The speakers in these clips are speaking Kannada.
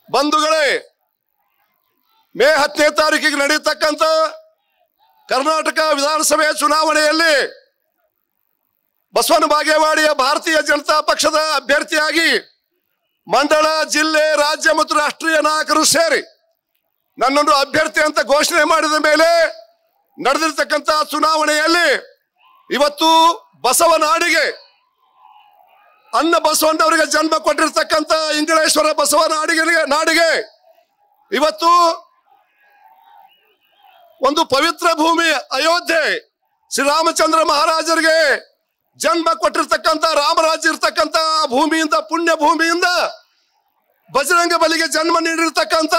ಬಂಧುಗಳೇ ಮೇ ಹತ್ತನೇ ತಾರೀಕಿಗೆ ನಡೆಯತಕ್ಕಂತ ಕರ್ನಾಟಕ ವಿಧಾನಸಭೆ ಚುನಾವಣೆಯಲ್ಲಿ ಬಸವನ ಬಾಗೇವಾಡಿಯ ಭಾರತೀಯ ಜನತಾ ಪಕ್ಷದ ಅಭ್ಯರ್ಥಿಯಾಗಿ ಮಂಡಳ ಜಿಲ್ಲೆ ರಾಜ್ಯ ಮತ್ತು ರಾಷ್ಟ್ರೀಯ ನಾಯಕರು ಸೇರಿ ನನ್ನನ್ನು ಅಭ್ಯರ್ಥಿ ಅಂತ ಘೋಷಣೆ ಮಾಡಿದ ಮೇಲೆ ನಡೆದಿರ್ತಕ್ಕಂಥ ಚುನಾವಣೆಯಲ್ಲಿ ಇವತ್ತು ಬಸವನಾಡಿಗೆ ಅನ್ನ ಬಸವಣ್ಣವರಿಗೆ ಜನ್ಮ ಕೊಟ್ಟಿರ್ತಕ್ಕಂಥ ಇಂಗಳೇಶ್ವರ ಬಸವ ನಾಡಿಗೆ ನಾಡಿಗೆ ಇವತ್ತು ಒಂದು ಪವಿತ್ರ ಭೂಮಿ ಅಯೋಧ್ಯೆ ಶ್ರೀರಾಮಚಂದ್ರ ಮಹಾರಾಜರಿಗೆ ಜನ್ಮ ಕೊಟ್ಟಿರ್ತಕ್ಕಂಥ ರಾಮರಾಜ ಇರ್ತಕ್ಕಂಥ ಭೂಮಿಯಿಂದ ಪುಣ್ಯ ಭೂಮಿಯಿಂದ ಬಜರಂಗ ಬಲಿಗೆ ಜನ್ಮ ನೀಡಿರ್ತಕ್ಕಂಥ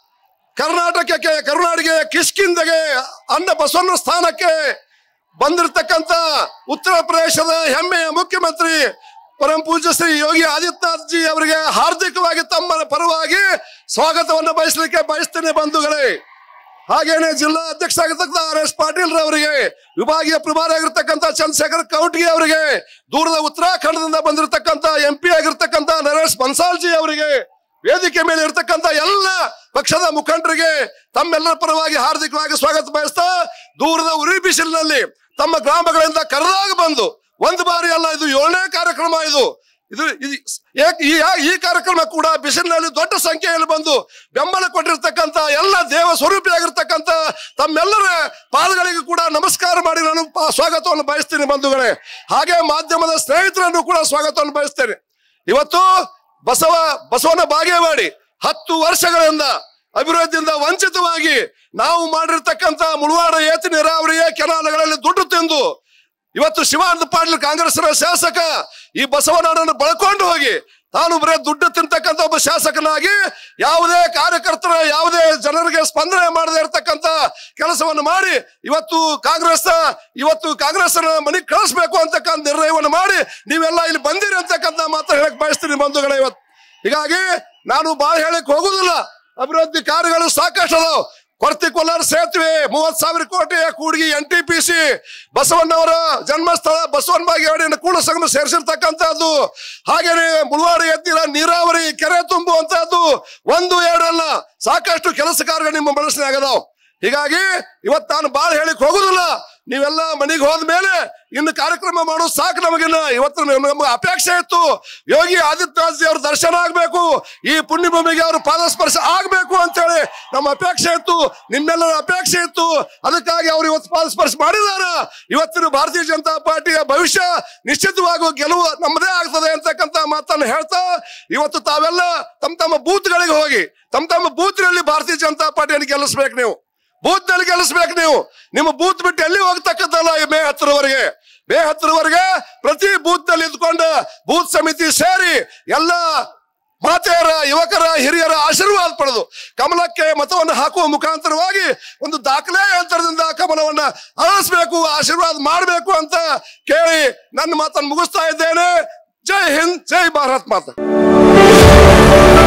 ಕರ್ನಾಟಕಕ್ಕೆ ಕರುನಾಡಿಗೆ ಕಿಷ್ಕಿಂದಗೆ ಅನ್ನ ಬಸವಣ್ಣ ಸ್ಥಾನಕ್ಕೆ ಬಂದಿರತಕ್ಕಂತ ಉತ್ತರ ಪ್ರದೇಶದ ಹೆಮ್ಮೆಯ ಮುಖ್ಯಮಂತ್ರಿ ಪರಂ ಪೂಜ್ಯ ಶ್ರೀ ಯೋಗಿ ಆದಿತ್ಯನಾಥ್ ಜಿ ಅವರಿಗೆ ಹಾರ್ದಿಕವಾಗಿ ತಮ್ಮ ಪರವಾಗಿ ಸ್ವಾಗತವನ್ನು ಬಯಸಲಿಕ್ಕೆ ಬಯಸ್ತೇನೆ ಬಂಧುಗಳೇ ಹಾಗೇನೆ ಜಿಲ್ಲಾ ಅಧ್ಯಕ್ಷ ಆಗಿರ್ತಕ್ಕಂಥ ಆರ್ ಎಸ್ ಪಾಟೀಲ್ ರವರಿಗೆ ವಿಭಾಗೀಯ ಪ್ರಭಾರಿ ಆಗಿರ್ತಕ್ಕಂಥ ಚಂದ್ರಶೇಖರ್ ಕೌಟ್ಗಿ ಅವರಿಗೆ ದೂರದ ಉತ್ತರಾಖಂಡದಿಂದ ಬಂದಿರತಕ್ಕಂಥ ಎಂ ಪಿ ಆಗಿರ್ತಕ್ಕಂಥ ನರೇಶ್ ಬನ್ಸಾಲ್ಜಿ ಅವರಿಗೆ ವೇದಿಕೆ ಮೇಲೆ ಇರ್ತಕ್ಕಂಥ ಎಲ್ಲ ಪಕ್ಷದ ಮುಖಂಡರಿಗೆ ತಮ್ಮೆಲ್ಲರ ಪರವಾಗಿ ಹಾರ್ದಿಕವಾಗಿ ಸ್ವಾಗತ ಬಯಸ್ತಾ ದೂರದ ಉರಿ ಬಿಸಿಲಿನಲ್ಲಿ ತಮ್ಮ ಗ್ರಾಮಗಳಿಂದ ಕರೆದಾಗ ಬಂದು ಒಂದು ಬಾರಿ ಅಲ್ಲ ಇದು ಏಳನೇ ಕಾರ್ಯಕ್ರಮ ಇದು ಇದು ಇದು ಏಕ್- ಈ ಈ ಕಾರ್ಯಕ್ರಮ ಕೂಡ ಬಿಸಿಲಿನಲ್ಲಿ ದೊಡ್ಡ ಸಂಖ್ಯೆಯಲ್ಲಿ ಬಂದು ಬೆಂಬಲ ಕೊಟ್ಟಿರ್ತಕ್ಕಂಥ ಎಲ್ಲ ದೇವ ಸ್ವರೂಪಿಯಾಗಿರ್ತಕ್ಕಂಥ ತಮ್ಮೆಲ್ಲರ ಪಾದಗಳಿಗೆ ಕೂಡ ನಮಸ್ಕಾರ ಮಾಡಿ ನಾನು ಪ- ಸ್ವಾಗತವನ್ನು ಬಯಸ್ತೀನಿ ಬಂಧುಗಳೇ ಹಾಗೆ ಮಾಧ್ಯಮದ ಸ್ನೇಹಿತರನ್ನು ಕೂಡ ಸ್ವಾಗತವನ್ನು ಬಯಸ್ತೇನೆ ಇವತ್ತು ಬಸವ ಬಸವನ ಬಾಗೇವಾಡಿ ಹತ್ತು ವರ್ಷಗಳಿಂದ ಅಭಿವೃದ್ಧಿಯಿಂದ ವಂಚಿತವಾಗಿ ನಾವು ಮಾಡಿರ್ತಕ್ಕಂಥ ಮುಳುವಾಡ ಏತಿ ನೀರಾವರಿಯ ಕೆನಾಲಗಳಲ್ಲಿ ದುಡ್ಡು ತಿಂದು ಇವತ್ತು ಶಿವಾನಂದ ಪಾಟೀಲ್ ಕಾಂಗ್ರೆಸ್ನ ಶಾಸಕ ಈ ಬಸವನಾಡನ್ನು ಬಳಕೊಂಡು ಹೋಗಿ ತಾನು ಬರೇ ದುಡ್ಡು ತಿಂತಕ್ಕಂಥ ಒಬ್ಬ ಶಾಸಕನಾಗಿ ಯಾವುದೇ ಕಾರ್ಯಕರ್ತರ ಯಾವುದೇ ಜನರಿಗೆ ಸ್ಪಂದನೆ ಮಾಡದೇ ಇರತಕ್ಕಂತ ಕೆಲಸವನ್ನು ಮಾಡಿ ಇವತ್ತು ಕಾಂಗ್ರೆಸ್ ಇವತ್ತು ಕಾಂಗ್ರೆಸ್ ಮನೆಗೆ ಕಳಿಸ್ಬೇಕು ಅಂತಕ್ಕಂಥ ನಿರ್ಣಯವನ್ನು ಮಾಡಿ ನೀವೆಲ್ಲ ಇಲ್ಲಿ ಬಂದಿರಿ ಅಂತಕ್ಕಂಥ ಮಾತ್ರ ಹೇಳಕ್ ಬಯಸ್ತೀನಿ ಬಂಧುಗಳೇ ಇವತ್ತು ಹೀಗಾಗಿ ನಾನು ಬಾಳ ಹೇಳಕ್ ಹೋಗುದಿಲ್ಲ ಅಭಿವೃದ್ಧಿ ಕಾರ್ಯಗಳು ಸಾಕಷ್ಟು ಅದಾವ ಕೊರ್ತಿ ಕೊಲ್ಲಾರ ಸೇತುವೆ ಮೂವತ್ ಸಾವಿರ ಕೋಟಿ Kudgi N T P C ಬಸವಣ್ಣವರ ಜನ್ಮಸ್ಥಳ ಬಸವನ ಬಾಗೇವಾಡಿಯನ್ನು ಕೂಡ ಸಂಗಮ ಸೇರಿಸಿರ್ತಕ್ಕಂಥದ್ದು ಹಾಗೇನೆ ಮುಳುವಾಡಿ ಎತ್ತಿನ ನೀರಾವರಿ ಕೆರೆ ತುಂಬುವಂತಹದ್ದು ಒಂದು ಎರಡಲ್ಲ ಸಾಕಷ್ಟು ಕೆಲಸ ಕಾರ್ಯಗಳು ನಿಮ್ಮ ಮನಸ್ಸಿನಾಗ ಅದಾವ ಹೀಗಾಗಿ ಇವತ್ತು ನಾನು ಬಾಳ ಹೇಳಿಕ್ ಹೋಗುದಿಲ್ಲ ನೀವೆಲ್ಲ ಮನೆಗೆ ಹೋದ್ಮೇಲೆ ಇನ್ನು ಕಾರ್ಯಕ್ರಮ ಮಾಡೋದು ಸಾಕು ನಮಗಿನ್ನ ಇವತ್ತು ನಮ್ಗೆ ಅಪೇಕ್ಷೆ ಇತ್ತು ಯೋಗಿ ಆದಿತ್ಯನಾಥ್ ಜಿ ಅವ್ರ ದರ್ಶನ ಆಗ್ಬೇಕು ಈ ಪುಣ್ಯಭೂಮಿಗೆ ಅವ್ರ ಪಾದಸ್ಪರ್ಶ ಆಗ್ಬೇಕು ಅಂತೇಳಿ ನಮ್ಮ ಅಪೇಕ್ಷೆ ಇತ್ತು ನಿಮ್ಮೆಲ್ಲರ ಅಪೇಕ್ಷೆ ಇತ್ತು ಅದಕ್ಕಾಗಿ ಅವ್ರು ಇವತ್ತು ಪಾದಸ್ಪರ್ಶ ಮಾಡಿದಾರ ಇವತ್ತಿನ ಭಾರತೀಯ ಜನತಾ ಪಾರ್ಟಿಯ ಭವಿಷ್ಯ ನಿಶ್ಚಿತವಾಗಿ ಗೆಲುವು ನಮ್ಮದೇ ಆಗ್ತದೆ ಅಂತಕ್ಕಂಥ ಮಾತನ್ನು ಹೇಳ್ತಾ ಇವತ್ತು ತಾವೆಲ್ಲ ತಮ್ಮ ತಮ್ಮ ಬೂತ್ಗಳಿಗೆ ಹೋಗಿ ತಮ್ಮ ತಮ್ಮ ಬೂತ್ನಲ್ಲಿ ಭಾರತೀಯ ಜನತಾ ಪಾರ್ಟಿಯನ್ನು ಗೆಲ್ಲಿಸ್ಬೇಕು ನೀವು ಬೂತ್ ನಲ್ಲಿ ಗೆಲ್ಲಿಸ್ಬೇಕು ನೀವು ನಿಮ್ಮ ಬೂತ್ ಬಿಟ್ಟು ಎಲ್ಲಿ ಹೋಗ್ತಕ್ಕಂಥಲ್ಲ ಈ ಮೇ ಹತ್ತರವರೆಗೆ ಮೇ ಹತ್ತರವರೆಗೆ ಪ್ರತಿ ಬೂತ್ ನಲ್ಲಿ ಇದ್ಕೊಂಡು ಬೂತ್ ಸಮಿತಿ ಸೇರಿ ಎಲ್ಲ ಮಾತೆಯರ ಯುವಕರ ಹಿರಿಯರ ಆಶೀರ್ವಾದ ಪಡೆದು ಕಮಲಕ್ಕೆ ಮತವನ್ನು ಹಾಕುವ ಮುಖಾಂತರವಾಗಿ ಒಂದು ದಾಖಲೆ ಅಂತರದಿಂದ ಕಮಲವನ್ನ ಅರಳಿಸ್ಬೇಕು ಆಶೀರ್ವಾದ ಮಾಡಬೇಕು ಅಂತ ಕೇಳಿ ನನ್ನ ಮಾತನ್ನು ಮುಗಿಸ್ತಾ ಇದ್ದೇನೆ ಜೈ ಹಿಂದ್ ಜೈ ಭಾರತ್ ಮಾತಾ